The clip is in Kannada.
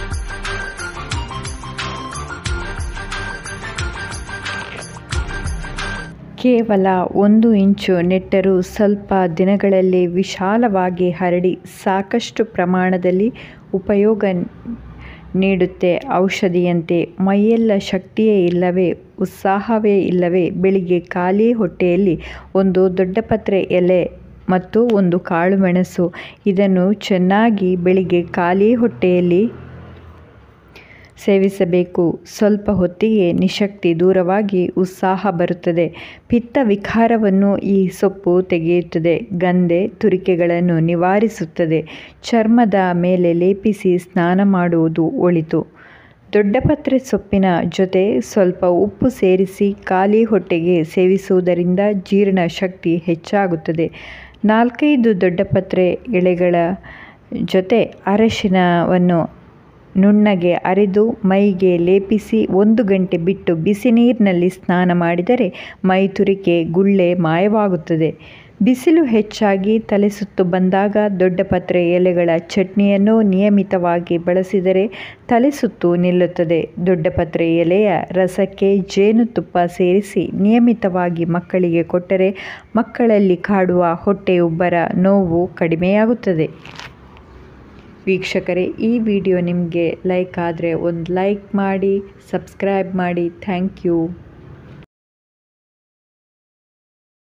ಕೇವಲ ಒಂದು ಇಂಚು ನೆಟ್ಟರೂ ಸ್ವಲ್ಪ ದಿನಗಳಲ್ಲಿ ವಿಶಾಲವಾಗಿ ಹರಡಿ ಸಾಕಷ್ಟು ಪ್ರಮಾಣದಲ್ಲಿ ಉಪಯೋಗ ನೀಡುತ್ತೆ ಔಷಧಿಯಂತೆ ಮೈಯೆಲ್ಲ ಶಕ್ತಿಯೇ ಇಲ್ಲವೇ ಉತ್ಸಾಹವೇ ಇಲ್ಲವೇ ಬೆಳಿಗ್ಗೆ ಖಾಲಿ ಹೊಟ್ಟೆಯಲ್ಲಿ ಒಂದು ದೊಡ್ಡಪತ್ರೆ ಎಲೆ ಮತ್ತು ಒಂದು ಕಾಳುಮೆಣಸು ಇದನ್ನು ಚೆನ್ನಾಗಿ ಬೆಳಿಗ್ಗೆ ಖಾಲಿ ಹೊಟ್ಟೆಯಲ್ಲಿ ಸೇವಿಸಬೇಕು ಸ್ವಲ್ಪ ಹೊತ್ತಿಗೆ ನಿಶಕ್ತಿ ದೂರವಾಗಿ ಉತ್ಸಾಹ ಬರುತ್ತದೆ ಪಿತ್ತ ವಿಕಾರವನ್ನು ಈ ಸೊಪ್ಪು ತೆಗೆಯುತ್ತದೆ ಗಂಧೆ ತುರಿಕೆಗಳನ್ನು ನಿವಾರಿಸುತ್ತದೆ ಚರ್ಮದ ಮೇಲೆ ಲೇಪಿಸಿ ಸ್ನಾನ ಮಾಡುವುದು ಒಳಿತು ದೊಡ್ಡಪತ್ರೆ ಸೊಪ್ಪಿನ ಜೊತೆ ಸ್ವಲ್ಪ ಉಪ್ಪು ಸೇರಿಸಿ ಖಾಲಿ ಹೊಟ್ಟೆಗೆ ಸೇವಿಸುವುದರಿಂದ ಜೀರ್ಣ ಶಕ್ತಿ ಹೆಚ್ಚಾಗುತ್ತದೆ ನಾಲ್ಕೈದು ದೊಡ್ಡಪತ್ರೆ ಎಳೆಗಳ ಜೊತೆ ಅರಶಿನವನ್ನು ನುಣ್ಣಗೆ ಅರೆದು ಮೈಗೆ ಲೇಪಿಸಿ ಒಂದು ಗಂಟೆ ಬಿಟ್ಟು ಬಿಸಿ ನೀರಿನಲ್ಲಿ ಸ್ನಾನ ಮಾಡಿದರೆ ಮೈ ತುರಿಕೆ ಗುಳ್ಳೆ ಮಾಯವಾಗುತ್ತದೆ ಬಿಸಿಲು ಹೆಚ್ಚಾಗಿ ತಲೆ ಸುತ್ತು ಬಂದಾಗ ದೊಡ್ಡಪತ್ರೆ ಎಲೆಗಳ ಚಟ್ನಿಯನ್ನು ನಿಯಮಿತವಾಗಿ ಬಳಸಿದರೆ ತಲೆ ಸುತ್ತು ನಿಲ್ಲುತ್ತದೆ ದೊಡ್ಡಪತ್ರೆ ಎಲೆಯ ರಸಕ್ಕೆ ಜೇನುತುಪ್ಪ ಸೇರಿಸಿ ನಿಯಮಿತವಾಗಿ ಮಕ್ಕಳಿಗೆ ಕೊಟ್ಟರೆ ಮಕ್ಕಳಲ್ಲಿ ಕಾಡುವ ಹೊಟ್ಟೆಯುಬ್ಬರ ನೋವು ಕಡಿಮೆಯಾಗುತ್ತದೆ ವೀಕ್ಷಕರೇ ಈ ವಿಡಿಯೋ ನಿಮಗೆ ಲೈಕ್ ಆದರೆ ಒಂದು ಲೈಕ್ ಮಾಡಿ ಸಬ್ಸ್ಕ್ರೈಬ್ ಮಾಡಿ ಥ್ಯಾಂಕ್ ಯು